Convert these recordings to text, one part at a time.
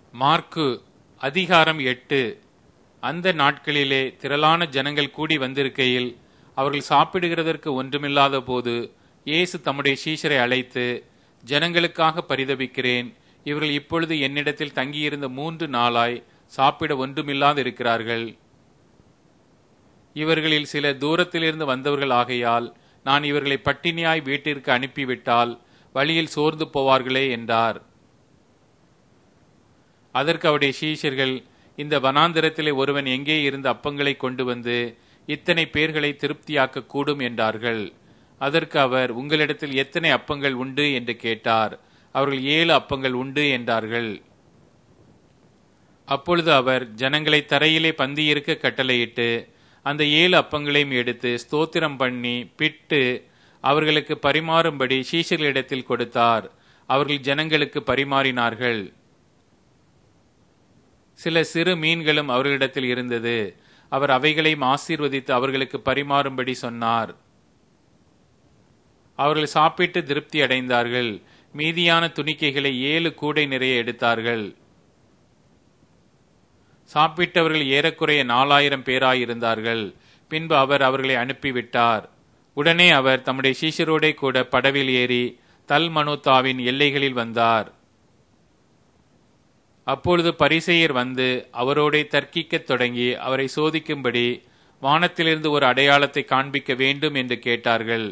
mark அதிகாரம் எட்டு அந்த நாட்களிலே திரளான ஜனங்கள் கூடி வந்திருக்கையில் அவர்கள் சாப்பிடுகிறதற்கு ஒன்றுமில்லாத போது இயேசு தம்முடைய சீஷரை அழைத்து ஜனங்களுக்காக பரிதபிக்கிறேன் இவர்கள் இப்பொழுது என்னிடத்தில் தங்கியிருந்த மூன்று நாளாய் சாப்பிட ஒன்றுமில்லாது இருக்கிறார்கள் இவர்களில் சில தூரத்திலிருந்து வந்தவர்கள் ஆகையால் நான் இவர்களை பட்டினியாய் வீட்டிற்கு அனுப்பிவிட்டால் வழியில் சோர்ந்து போவார்களே என்றார் அதற்கு அவருடைய சீஷர்கள் இந்த வனாந்திரத்திலே ஒருவன் எங்கே இருந்து அப்பங்களை கொண்டு வந்து இத்தனை பேர்களை திருப்தியாக்க கூடும் என்றார்கள் அதற்கு அவர் உங்களிடத்தில் எத்தனை அப்பங்கள் உண்டு என்று கேட்டார் அவர்கள் ஏழு அப்பங்கள் உண்டு என்றார்கள் அப்பொழுது அவர் ஜனங்களை தரையிலே பந்தியிருக்க கட்டளையிட்டு அந்த ஏழு அப்பங்களையும் எடுத்து ஸ்தோத்திரம் பண்ணி பிட்டு அவர்களுக்கு பரிமாறும்படி சீஷர்களிடத்தில் கொடுத்தார் அவர்கள் ஜனங்களுக்கு பரிமாறினார்கள் சில சிறு மீன்களும் அவர்களிடத்தில் இருந்தது அவர் அவைகளையும் ஆசீர்வதித்து அவர்களுக்கு பரிமாறும்படி சொன்னார் அவர்கள் சாப்பிட்டு திருப்தி அடைந்தார்கள் மீதியான துணிக்கைகளை ஏழு கூடை நிறைய எடுத்தார்கள் சாப்பிட்டவர்கள் ஏறக்குறைய நாலாயிரம் பேராயிருந்தார்கள் பின்பு அவர் அவர்களை அனுப்பிவிட்டார் உடனே அவர் தம்முடைய சீஷரோடே கூட படவில் ஏறி தல்மனோத்தாவின் எல்லைகளில் வந்தார் அப்பொழுது பரிசெயர் வந்து அவரோடே தர்க்கிக்கத் தொடங்கி அவரை சோதிக்கும்படி வானத்திலிருந்து ஒரு அடையாளத்தை காண்பிக்க வேண்டும் என்று கேட்டார்கள்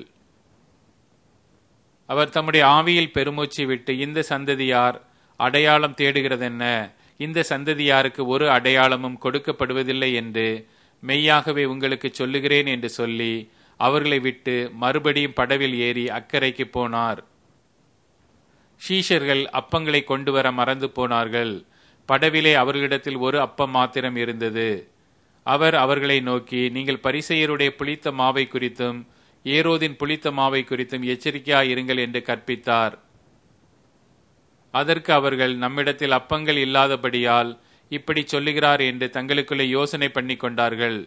அவர் தம்முடைய ஆவியில் பெருமூச்சு விட்டு இந்த சந்ததியார் அடையாளம் தேடுகிறதென்ன இந்த சந்ததியாருக்கு ஒரு அடையாளமும் கொடுக்கப்படுவதில்லை என்று மெய்யாகவே உங்களுக்கு சொல்லுகிறேன் என்று சொல்லி அவர்களை விட்டு மறுபடியும் படவில் ஏறி அக்கறைக்கு போனார் ஷீஷர்கள் அப்பங்களை கொண்டு வர மறந்து போனார்கள் படவிலே அவர்களிடத்தில் ஒரு அப்பம் மாத்திரம் இருந்தது அவர் அவர்களை நோக்கி நீங்கள் பரிசெயருடைய புளித்த மாவை குறித்தும் ஏரோதின் புளித்த மாவை குறித்தும் எச்சரிக்கையாயிருங்கள் என்று கற்பித்தார் அதற்கு அவர்கள் நம்மிடத்தில் அப்பங்கள் இல்லாதபடியால் இப்படி சொல்லுகிறார் என்று தங்களுக்குள்ளே யோசனை பண்ணி கொண்டார்கள்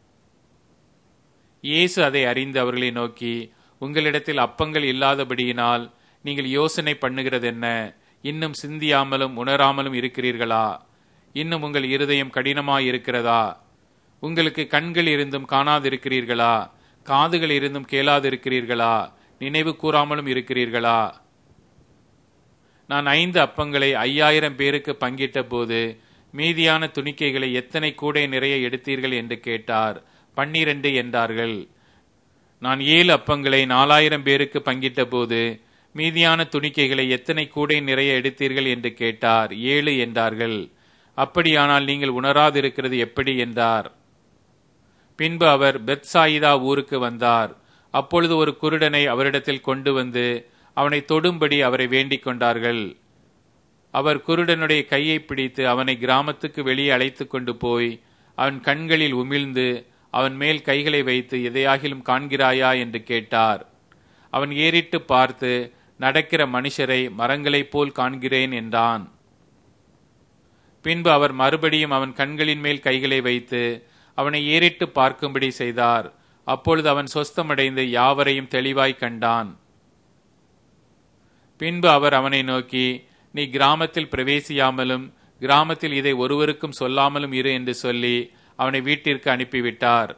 இயேசு அதை அறிந்து அவர்களை நோக்கி உங்களிடத்தில் அப்பங்கள் இல்லாதபடியினால் நீங்கள் யோசனை பண்ணுகிறது என்ன இன்னும் சிந்தியாமலும் உணராமலும் இருக்கிறீர்களா இன்னும் உங்கள் இருதயம் கடினமாய் இருக்கிறதா உங்களுக்கு கண்கள் இருந்தும் காணாதிருக்கிறீர்களா காதுகள் இருந்தும் கேளாதிருக்கிறீர்களா நினைவு கூறாமலும் இருக்கிறீர்களா நான் ஐந்து அப்பங்களை ஐயாயிரம் பேருக்கு பங்கிட்ட போது மீதியான துணிக்கைகளை எத்தனை கூடை நிறைய எடுத்தீர்கள் என்று கேட்டார் பன்னிரண்டு என்றார்கள் நான் ஏழு அப்பங்களை நாலாயிரம் பேருக்கு பங்கிட்ட போது மீதியான துணிக்கைகளை எத்தனை கூடை நிறைய எடுத்தீர்கள் என்று கேட்டார் ஏழு என்றார்கள் அப்படியானால் நீங்கள் உணராதிருக்கிறது எப்படி என்றார் பின்பு அவர் பெத்சாயிதா ஊருக்கு வந்தார் அப்பொழுது ஒரு குருடனை அவரிடத்தில் கொண்டு வந்து அவனை தொடும்படி அவரை வேண்டிக் கொண்டார்கள் அவர் குருடனுடைய கையை பிடித்து அவனை கிராமத்துக்கு வெளியே அழைத்து கொண்டு போய் அவன் கண்களில் உமிழ்ந்து அவன் மேல் கைகளை வைத்து எதையாகிலும் காண்கிறாயா என்று கேட்டார் அவன் ஏறிட்டு பார்த்து நடக்கிற மனுஷரை மரங்களைப் போல் காண்கிறேன் என்றான் பின்பு அவர் மறுபடியும் அவன் கண்களின் மேல் கைகளை வைத்து அவனை ஏறிட்டு பார்க்கும்படி செய்தார் அப்பொழுது அவன் சொஸ்தமடைந்து யாவரையும் தெளிவாய் கண்டான் பின்பு அவர் அவனை நோக்கி நீ கிராமத்தில் பிரவேசியாமலும் கிராமத்தில் இதை ஒருவருக்கும் சொல்லாமலும் இரு என்று சொல்லி அவனை வீட்டிற்கு அனுப்பிவிட்டார்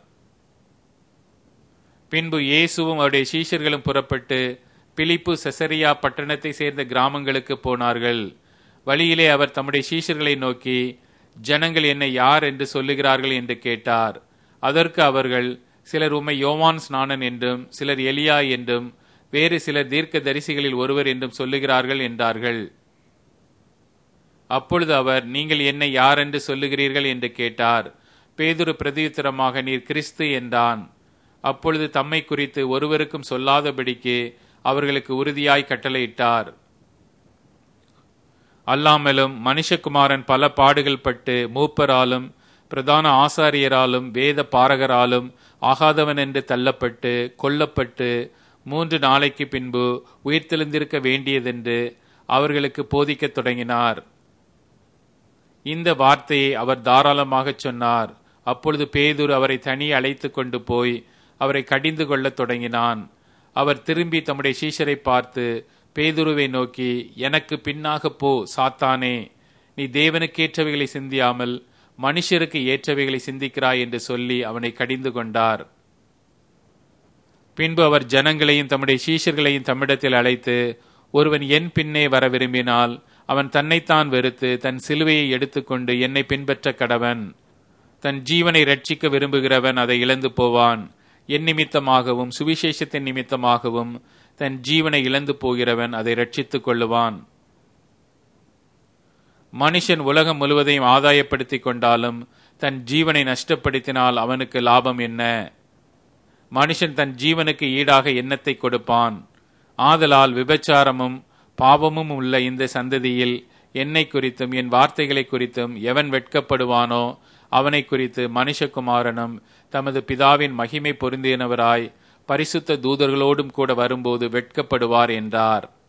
பின்பு இயேசுவும் அவருடைய சீஷர்களும் புறப்பட்டு பிலிப்பு செசரியா பட்டணத்தை சேர்ந்த கிராமங்களுக்கு போனார்கள் வழியிலே அவர் தம்முடைய சீஷர்களை நோக்கி ஜனங்கள் என்னை யார் என்று சொல்லுகிறார்கள் என்று கேட்டார் அதற்கு அவர்கள் சிலர் உம்மை யோவான் ஸ்நானன் என்றும் சிலர் எலியா என்றும் வேறு சிலர் தீர்க்க தரிசிகளில் ஒருவர் என்றும் சொல்லுகிறார்கள் என்றார்கள் அப்பொழுது அவர் நீங்கள் என்னை யார் என்று சொல்லுகிறீர்கள் என்று கேட்டார் பேதுரு பிரதியுத்தரமாக நீர் கிறிஸ்து என்றான் அப்பொழுது தம்மை குறித்து ஒருவருக்கும் சொல்லாதபடிக்கு அவர்களுக்கு உறுதியாய் கட்டளையிட்டார் அல்லாமலும் மனுஷகுமாரன் பல பாடுகள் பட்டு மூப்பராலும் பிரதான ஆசாரியராலும் வேத பாரகராலும் ஆகாதவன் என்று தள்ளப்பட்டு கொல்லப்பட்டு மூன்று நாளைக்கு பின்பு உயிர்த்தெழுந்திருக்க வேண்டியதென்று அவர்களுக்கு போதிக்கத் தொடங்கினார் இந்த வார்த்தையை அவர் தாராளமாகச் சொன்னார் அப்பொழுது பேதுரு அவரை தனி அழைத்து கொண்டு போய் அவரை கடிந்து கொள்ளத் தொடங்கினான் அவர் திரும்பி தம்முடைய சீஷரை பார்த்து பேதுருவை நோக்கி எனக்கு பின்னாக போ சாத்தானே நீ தேவனுக்கேற்றவைகளை சிந்தியாமல் மனுஷருக்கு ஏற்றவைகளை சிந்திக்கிறாய் என்று சொல்லி அவனை கடிந்து கொண்டார் பின்பு அவர் ஜனங்களையும் தம்முடைய சீஷர்களையும் தம்மிடத்தில் அழைத்து ஒருவன் என் பின்னே வர விரும்பினால் அவன் தன்னைத்தான் வெறுத்து தன் சிலுவையை எடுத்துக்கொண்டு என்னை பின்பற்ற கடவன் தன் ஜீவனை ரட்சிக்க விரும்புகிறவன் அதை இழந்து போவான் என் நிமித்தமாகவும் சுவிசேஷத்தின் நிமித்தமாகவும் தன் ஜீவனை இழந்து போகிறவன் அதை ரட்சித்துக் கொள்ளுவான் மனுஷன் உலகம் முழுவதையும் ஆதாயப்படுத்திக் கொண்டாலும் தன் ஜீவனை நஷ்டப்படுத்தினால் அவனுக்கு லாபம் என்ன மனுஷன் தன் ஜீவனுக்கு ஈடாக எண்ணத்தை கொடுப்பான் ஆதலால் விபச்சாரமும் பாவமும் உள்ள இந்த சந்ததியில் என்னை குறித்தும் என் வார்த்தைகளை குறித்தும் எவன் வெட்கப்படுவானோ அவனை குறித்து மனுஷகுமாரனும் தமது பிதாவின் மகிமை பொருந்தினவராய் பரிசுத்த தூதர்களோடும் கூட வரும்போது வெட்கப்படுவார் என்றார்